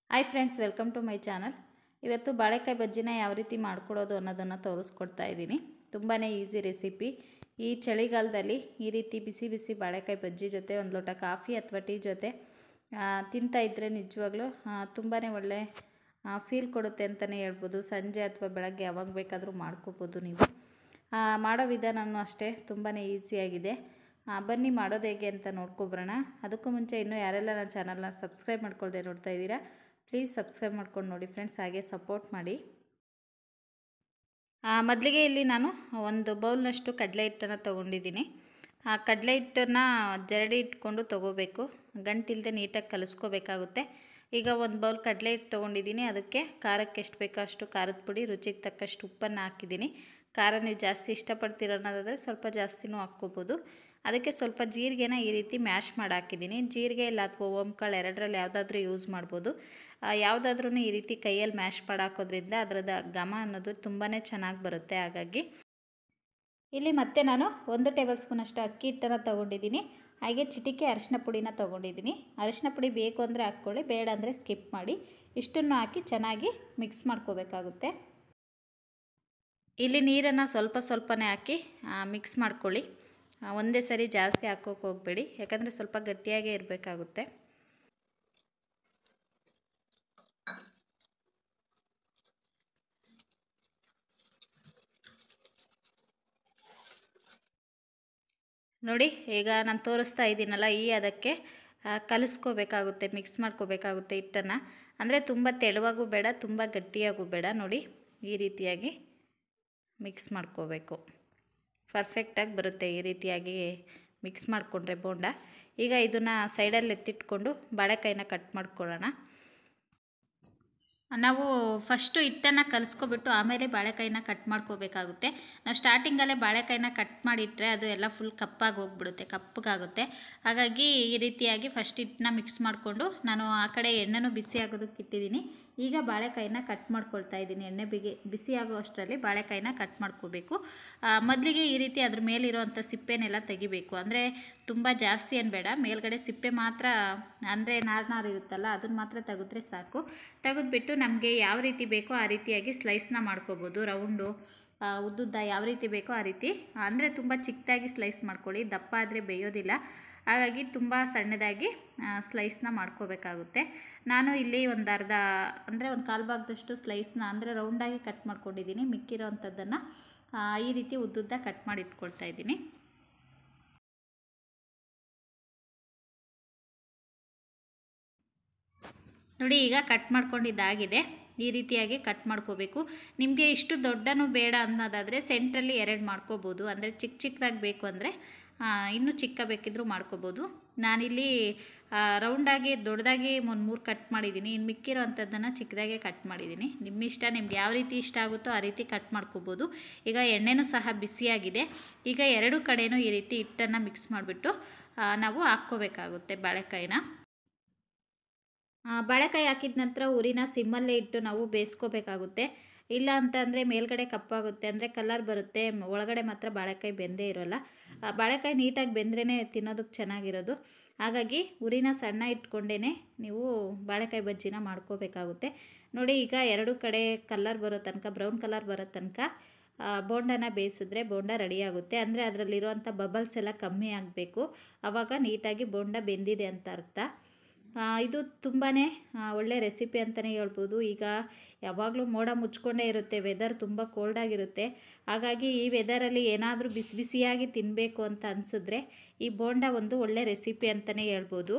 hi friends welcome to my channel ಇವತ್ತು ಬಾಳೆಕಾಯಿ ಬಜ್ಜಿನ ಯಾವ ರೀತಿ ಮಾಡ್ಕೊಡೋದು ಅನ್ನೋದನ್ನು ತೋರಿಸ್ಕೊಡ್ತಾ ಇದ್ದೀನಿ ತುಂಬಾ ಈಸಿ ರೆಸಿಪಿ ಈ ಚಳಿಗಾಲದಲ್ಲಿ ಈ ರೀತಿ ಬಿಸಿ ಬಿಸಿ ಬಾಳೆಕಾಯಿ ಬಜ್ಜಿ ಜೊತೆ ಒಂದು ಲೋಟ ಕಾಫಿ ಅಥವಾ ಟೀ ಜೊತೆ ಆ, ತಿಂತಾ ಇದ್ದರೆ ನಿಜವಾಗ್ಲೂ ತುಂಬಾ ಒಳ್ಳೆ ಫೀಲ್ ಕೊಡುತ್ತೆ ಅಂತಲೇ ಹೇಳ್ಬೋದು ಸಂಜೆ ಅಥವಾ ಬೆಳಗ್ಗೆ ಯಾವಾಗ ಬೇಕಾದರೂ ಮಾಡ್ಕೋಬೋದು ನೀವು ಆ, ಮಾಡೋ ವಿಧಾನನೂ ಅಷ್ಟೇ ತುಂಬಾ ಈಸಿಯಾಗಿದೆ ಆ, ಬನ್ನಿ ಮಾಡೋದು ಹೇಗೆ ಅಂತ ನೋಡ್ಕೊಬರೋಣ ಅದಕ್ಕೂ ಮುಂಚೆ ಇನ್ನೂ ಯಾರೆಲ್ಲ ನನ್ನ ಚಾನಲ್ನ ಸಬ್ಸ್ಕ್ರೈಬ್ ಮಾಡ್ಕೊಳ್ದೆ ನೋಡ್ತಾ ಇದ್ದೀರಾ ಪ್ಲೀಸ್ ಸಬ್ಸ್ಕ್ರೈಬ್ ಮಾಡ್ಕೊಂಡು ನೋಡಿ ಫ್ರೆಂಡ್ಸ್ ಹಾಗೆ ಸಪೋರ್ಟ್ ಮಾಡಿ ಮೊದಲಿಗೆ ಇಲ್ಲಿ ನಾನು ಒಂದು ಬೌಲ್ನಷ್ಟು ಕಡಲೆ ಹಿಟ್ಟನ್ನು ತೊಗೊಂಡಿದ್ದೀನಿ ಆ ಕಡಲೆ ಹಿಟ್ಟನ್ನು ಜರಡಿ ಇಟ್ಕೊಂಡು ತೊಗೋಬೇಕು ಗಂಟಿಲ್ಲದೆ ನೀಟಾಗಿ ಕಲಿಸ್ಕೋಬೇಕಾಗುತ್ತೆ ಈಗ ಒಂದು ಬೌಲ್ ಕಡಲೆ ಹಿಟ್ಟು ತೊಗೊಂಡಿದ್ದೀನಿ ಅದಕ್ಕೆ ಖಾರಕ್ಕೆ ಎಷ್ಟು ಬೇಕೋ ಅಷ್ಟು ಖಾರದ ಪುಡಿ ರುಚಿಗೆ ತಕ್ಕಷ್ಟು ಉಪ್ಪನ್ನು ಹಾಕಿದ್ದೀನಿ ಖಾರ ನೀವು ಜಾಸ್ತಿ ಇಷ್ಟಪಡ್ತೀರ ಅನ್ನೋದಾದರೆ ಸ್ವಲ್ಪ ಜಾಸ್ತಿನೂ ಹಾಕ್ಕೋಬೋದು ಅದಕ್ಕೆ ಸ್ವಲ್ಪ ಜೀರಿಗೆನ ಈ ರೀತಿ ಮ್ಯಾಶ್ ಮಾಡಿ ಹಾಕಿದ್ದೀನಿ ಜೀರಿಗೆ ಇಲ್ಲ ಅಥವಾ ಓಂಕಾಳು ಎರಡರಲ್ಲಿ ಯಾವುದಾದ್ರೂ ಯೂಸ್ ಮಾಡ್ಬೋದು ಯಾವುದಾದ್ರೂ ಈ ರೀತಿ ಕೈಯಲ್ಲಿ ಮ್ಯಾಶ್ ಮಾಡಿ ಹಾಕೋದ್ರಿಂದ ಅದರದ ಘಮ ಅನ್ನೋದು ತುಂಬಾ ಚೆನ್ನಾಗಿ ಬರುತ್ತೆ ಹಾಗಾಗಿ ಇಲ್ಲಿ ಮತ್ತೆ ನಾನು ಒಂದು ಟೇಬಲ್ ಸ್ಪೂನಷ್ಟು ಅಕ್ಕಿ ಹಿಟ್ಟನ್ನು ತೊಗೊಂಡಿದ್ದೀನಿ ಹಾಗೆ ಚಿಟಿಕೆ ಅರಿಶಿನ ಪುಡಿನ ತೊಗೊಂಡಿದ್ದೀನಿ ಅರಿಶಿನ ಪುಡಿ ಬೇಕು ಅಂದರೆ ಹಾಕ್ಕೊಳ್ಳಿ ಬೇಡ ಅಂದರೆ ಸ್ಕಿಪ್ ಮಾಡಿ ಇಷ್ಟನ್ನು ಹಾಕಿ ಚೆನ್ನಾಗಿ ಮಿಕ್ಸ್ ಮಾಡ್ಕೋಬೇಕಾಗುತ್ತೆ ಇಲ್ಲಿ ನೀರನ್ನು ಸ್ವಲ್ಪ ಸ್ವಲ್ಪನೇ ಹಾಕಿ ಮಿಕ್ಸ್ ಮಾಡ್ಕೊಳ್ಳಿ ಆ, ಒಂದೇ ಸರಿ ಜಾಸ್ತಿ ಹಾಕೋಕೆ ಹೋಗಬೇಡಿ ಯಾಕಂದರೆ ಸ್ವಲ್ಪ ಗಟ್ಟಿಯಾಗೇ ಇರಬೇಕಾಗುತ್ತೆ ನೋಡಿ ಈಗ ನಾನು ತೋರಿಸ್ತಾ ಇದ್ದೀನಲ್ಲ ಈ ಅದಕ್ಕೆ ಆ, ಕಲಿಸ್ಕೋಬೇಕಾಗುತ್ತೆ ಮಿಕ್ಸ್ ಮಾಡ್ಕೋಬೇಕಾಗುತ್ತೆ ಹಿಟ್ಟನ್ನು ಅಂದರೆ ತುಂಬ ತೆಳುವಾಗೂ ಬೇಡ ತುಂಬ ಗಟ್ಟಿಯಾಗೂ ಬೇಡ ನೋಡಿ ಈ ರೀತಿಯಾಗಿ ಮಿಕ್ಸ್ ಮಾಡ್ಕೋಬೇಕು ಪರ್ಫೆಕ್ಟಾಗಿ ಬರುತ್ತೆ ಈ ರೀತಿಯಾಗಿ ಮಿಕ್ಸ್ ಮಾಡಿಕೊಂಡ್ರೆ ಬೋಂಡ ಈಗ ಇದನ್ನು ಸೈಡಲ್ಲಿ ಎತ್ತಿಟ್ಕೊಂಡು ಬಾಳೆಕಾಯಿನ ಕಟ್ ಮಾಡ್ಕೊಳ್ಳೋಣ ನಾವು ಫಸ್ಟು ಹಿಟ್ಟನ್ನು ಕಲಿಸ್ಕೊಬಿಟ್ಟು ಆಮೇಲೆ ಬಾಳೆಕಾಯಿನ ಕಟ್ ಮಾಡ್ಕೋಬೇಕಾಗುತ್ತೆ ನಾವು ಸ್ಟಾರ್ಟಿಂಗಲ್ಲೇ ಬಾಳೆಕಾಯಿನ ಕಟ್ ಮಾಡಿಟ್ರೆ ಅದು ಎಲ್ಲ ಫುಲ್ ಕಪ್ಪಾಗಿ ಹೋಗ್ಬಿಡುತ್ತೆ ಕಪ್ಪಗಾಗುತ್ತೆ ಹಾಗಾಗಿ ಈ ರೀತಿಯಾಗಿ ಫಸ್ಟ್ ಹಿಟ್ಟನ್ನ ಮಿಕ್ಸ್ ಮಾಡಿಕೊಂಡು ನಾನು ಆ ಕಡೆ ಎಣ್ಣೆನೂ ಬಿಸಿ ಆಗೋದಕ್ಕೆ ಇಟ್ಟಿದ್ದೀನಿ ಈಗ ಬಾಳೆಕಾಯಿನ ಕಟ್ ಮಾಡ್ಕೊಳ್ತಾ ಇದ್ದೀನಿ ಎಣ್ಣೆ ಬಿಗಿ ಬಿಸಿ ಆಗೋ ಅಷ್ಟರಲ್ಲಿ ಬಾಳೆಕಾಯಿನ ಕಟ್ ಮಾಡ್ಕೋಬೇಕು ಮೊದಲಿಗೆ ಈ ರೀತಿ ಅದ್ರ ಮೇಲಿರೋವಂಥ ಸಿಪ್ಪೆನೆಲ್ಲ ತೆಗಿಬೇಕು ಅಂದರೆ ತುಂಬ ಜಾಸ್ತಿ ಏನು ಬೇಡ ಮೇಲ್ಗಡೆ ಸಿಪ್ಪೆ ಮಾತ್ರ ಅಂದರೆ ನಾರು ನಾರು ಇರುತ್ತಲ್ಲ ಅದನ್ನು ಮಾತ್ರ ತೆಗೆದ್ರೆ ಸಾಕು ತೆಗೆದ್ಬಿಟ್ಟು ನಮಗೆ ಯಾವ ರೀತಿ ಬೇಕೋ ಆ ರೀತಿಯಾಗಿ ಸ್ಲೈಸ್ನ ಮಾಡ್ಕೋಬೋದು ರೌಂಡು ಆ, ಉದ್ದುದ್ದ ಯಾವ ರೀತಿ ಬೇಕೋ ಆ ರೀತಿ ಅಂದರೆ ತುಂಬ ಚಿಕ್ಕದಾಗಿ ಸ್ಲೈಸ್ ಮಾಡ್ಕೊಳ್ಳಿ ದಪ್ಪ ಆದರೆ ಬೇಯೋದಿಲ್ಲ ಹಾಗಾಗಿ ತುಂಬ ಸಣ್ಣದಾಗಿ ಸ್ಲೈಸ್ನ ಮಾಡ್ಕೋಬೇಕಾಗುತ್ತೆ ನಾನು ಇಲ್ಲಿ ಒಂದು ಅರ್ಧ ಅಂದರೆ ಒಂದು ಕಾಲು ಭಾಗದಷ್ಟು ಸ್ಲೈಸ್ನ ಅಂದರೆ ರೌಂಡಾಗಿ ಕಟ್ ಮಾಡ್ಕೊಂಡಿದ್ದೀನಿ ಮಿಕ್ಕಿರೋ ಅಂಥದ್ದನ್ನು ಈ ರೀತಿ ಉದ್ದುದ್ದ ಕಟ್ ಮಾಡಿ ಇಟ್ಕೊಳ್ತಾ ಇದ್ದೀನಿ ನೋಡಿ ಈಗ ಕಟ್ ಮಾಡ್ಕೊಂಡಿದ್ದಾಗಿದೆ ಈ ರೀತಿಯಾಗಿ ಕಟ್ ಮಾಡ್ಕೋಬೇಕು ನಿಮಗೆ ಇಷ್ಟು ದೊಡ್ಡನೂ ಬೇಡ ಅನ್ನೋದಾದರೆ ಸೆಂಟ್ರಲ್ಲಿ ಎರಡು ಮಾಡ್ಕೋಬೋದು ಅಂದರೆ ಚಿಕ್ಕ ಚಿಕ್ಕದಾಗಿ ಬೇಕು ಅಂದರೆ ಇನ್ನೂ ಚಿಕ್ಕ ಬೇಕಿದ್ರೂ ಮಾಡ್ಕೋಬೋದು ನಾನಿಲ್ಲಿ ರೌಂಡಾಗಿ ದೊಡ್ಡದಾಗಿ ಒಂದು ಮೂರು ಕಟ್ ಮಾಡಿದ್ದೀನಿ ಇನ್ನು ಮಿಕ್ಕಿರೋ ಅಂಥದ್ದನ್ನು ಚಿಕ್ಕದಾಗೆ ಕಟ್ ಮಾಡಿದ್ದೀನಿ ನಿಮ್ಮ ಇಷ್ಟ ನಿಮ್ಗೆ ಯಾವ ರೀತಿ ಇಷ್ಟ ಆಗುತ್ತೋ ಆ ರೀತಿ ಕಟ್ ಮಾಡ್ಕೋಬೋದು ಈಗ ಎಣ್ಣೆನೂ ಸಹ ಬಿಸಿಯಾಗಿದೆ ಈಗ ಎರಡು ಕಡೆನೂ ಈ ರೀತಿ ಹಿಟ್ಟನ್ನು ಮಿಕ್ಸ್ ಮಾಡಿಬಿಟ್ಟು ನಾವು ಹಾಕ್ಕೋಬೇಕಾಗುತ್ತೆ ಬಾಳೆಕಾಯಿನ ಆ, ಬಾಳೆಕಾಯಿ ಹಾಕಿದ ನಂತರ ಉರಿನ ಸಿಮ್ಮಲ್ಲೇ ಇಟ್ಟು ನಾವು ಬೇಯಿಸ್ಕೋಬೇಕಾಗುತ್ತೆ ಇಲ್ಲ ಅಂತ ಅಂದರೆ ಮೇಲ್ಗಡೆ ಕಪ್ಪಾಗುತ್ತೆ ಅಂದರೆ ಕಲರ್ ಬರುತ್ತೆ ಮ್- ಒಳಗಡೆ ಮಾತ್ರ ಬಾಳೆಕಾಯಿ ಬೆಂದೇ ಇರೋಲ್ಲ ಆ, ಬಾಳೆಕಾಯಿ ನೀಟಾಗಿ ಬೆಂದ್ರೇ ತಿನ್ನೋದಕ್ಕೆ ಚೆನ್ನಾಗಿರೋದು ಹಾಗಾಗಿ ಉರಿನ ಸಣ್ಣ ಇಟ್ಕೊಂಡೇ ನೀವು ಬಾಳೆಕಾಯಿ ಬಜ್ಜಿನ ಮಾಡ್ಕೋಬೇಕಾಗುತ್ತೆ ನೋಡಿ ಈಗ ಎರಡು ಕಡೆ ಕಲರ್ ಬರೋ ತನಕ ಬ್ರೌನ್ ಕಲರ್ ಬರೋ ತನಕ ಆ, ಬೋಂಡನ ಬೇಯಿಸಿದ್ರೆ ಬೋಂಡ ರೆಡಿ ಆಗುತ್ತೆ ಅಂದರೆ ಅದರಲ್ಲಿರುವಂಥ ಬಬಲ್ಸ್ ಎಲ್ಲ ಕಮ್ಮಿ ಆಗಬೇಕು ಆವಾಗ ನೀಟಾಗಿ ಬೋಂಡ ಬೆಂದಿದೆ ಅಂತ ಅರ್ಥ ಆ, ಇದು ತುಂಬಾ ಒಳ್ಳೆ ರೆಸಿಪಿ ಅಂತಲೇ ಹೇಳ್ಬೋದು ಈಗ ಯಾವಾಗಲೂ ಮೋಡ ಮುಚ್ಕೊಂಡೇ ಇರುತ್ತೆ ವೆದರ್ ತುಂಬ ಕೋಲ್ಡಾಗಿರುತ್ತೆ ಹಾಗಾಗಿ ಈ ವೆದರಲ್ಲಿ ಏನಾದರೂ ಬಿಸಿ ಬಿಸಿಯಾಗಿ ತಿನ್ನಬೇಕು ಅಂತ ಅನಿಸಿದ್ರೆ ಈ ಬೋಂಡ ಒಂದು ಒಳ್ಳೆ ರೆಸಿಪಿ ಅಂತಲೇ ಹೇಳ್ಬೋದು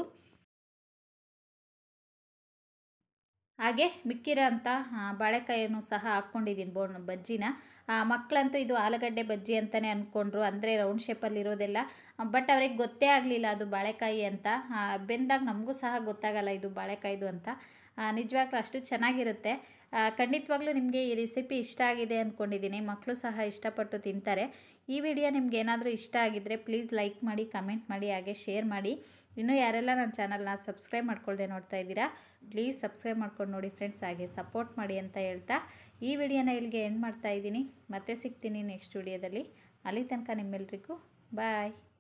ಹಾಗೆ ಮಿಕ್ಕಿರೋ ಅಂಥ ಬಾಳೆಕಾಯನ್ನು ಸಹ ಹಾಕ್ಕೊಂಡಿದ್ದೀನಿ ಬೋಣ್ ಬಜ್ಜಿನ ಆ, ಮಕ್ಕಳಂತೂ ಇದು ಆಲೂಗಡ್ಡೆ ಬಜ್ಜಿ ಅಂತಲೇ ಅಂದ್ಕೊಂಡ್ರು ಅಂದರೆ ರೌಂಡ್ ಶೇಪಲ್ಲಿರೋದೆಲ್ಲ ಬಟ್ ಅವ್ರಿಗೆ ಗೊತ್ತೇ ಆಗಲಿಲ್ಲ ಅದು ಬಾಳೆಕಾಯಿ ಅಂತ ಆ, ಬೆಂದಾಗ ನಮಗೂ ಸಹ ಗೊತ್ತಾಗಲ್ಲ ಇದು ಬಾಳೆಕಾಯ್ದು ಅಂತ ನಿಜವಾಗ್ಲೂ ಅಷ್ಟು ಚೆನ್ನಾಗಿರುತ್ತೆ ಆ, ಖಂಡಿತವಾಗ್ಲೂ ನಿಮಗೆ ಈ ರೆಸಿಪಿ ಇಷ್ಟ ಆಗಿದೆ ಅಂದ್ಕೊಂಡಿದ್ದೀನಿ ಮಕ್ಕಳು ಸಹ ಇಷ್ಟಪಟ್ಟು ತಿಂತಾರೆ ಈ ವಿಡಿಯೋ ನಿಮ್ಗೆ ಏನಾದರೂ ಇಷ್ಟ ಆಗಿದ್ದರೆ ಪ್ಲೀಸ್ ಲೈಕ್ ಮಾಡಿ ಕಮೆಂಟ್ ಮಾಡಿ ಹಾಗೆ ಶೇರ್ ಮಾಡಿ ಇನ್ನೂ ಯಾರೆಲ್ಲ ನನ್ನ ಚಾನಲ್ನ ಸಬ್ಸ್ಕ್ರೈಬ್ ಮಾಡ್ಕೊಳ್ದೆ ನೋಡ್ತಾ ಇದ್ದೀರಾ ಪ್ಲೀಸ್ ಸಬ್ಸ್ಕ್ರೈಬ್ ಮಾಡ್ಕೊಂಡು ನೋಡಿ ಫ್ರೆಂಡ್ಸ್ ಹಾಗೆ ಸಪೋರ್ಟ್ ಮಾಡಿ ಅಂತ ಹೇಳ್ತಾ ಈ ವಿಡಿಯೋನ ಇಲ್ಲಿಗೆ ಎಂಡ್ ಮಾಡ್ತಾ ಇದ್ದೀನಿ ಮತ್ತೆ ಸಿಗ್ತೀನಿ ನೆಕ್ಸ್ಟ್ ವಿಡಿಯೋದಲ್ಲಿ ಅಲ್ಲಿ ತನಕ ನಿಮ್ಮೆಲ್ರಿಗೂ ಬಾಯ್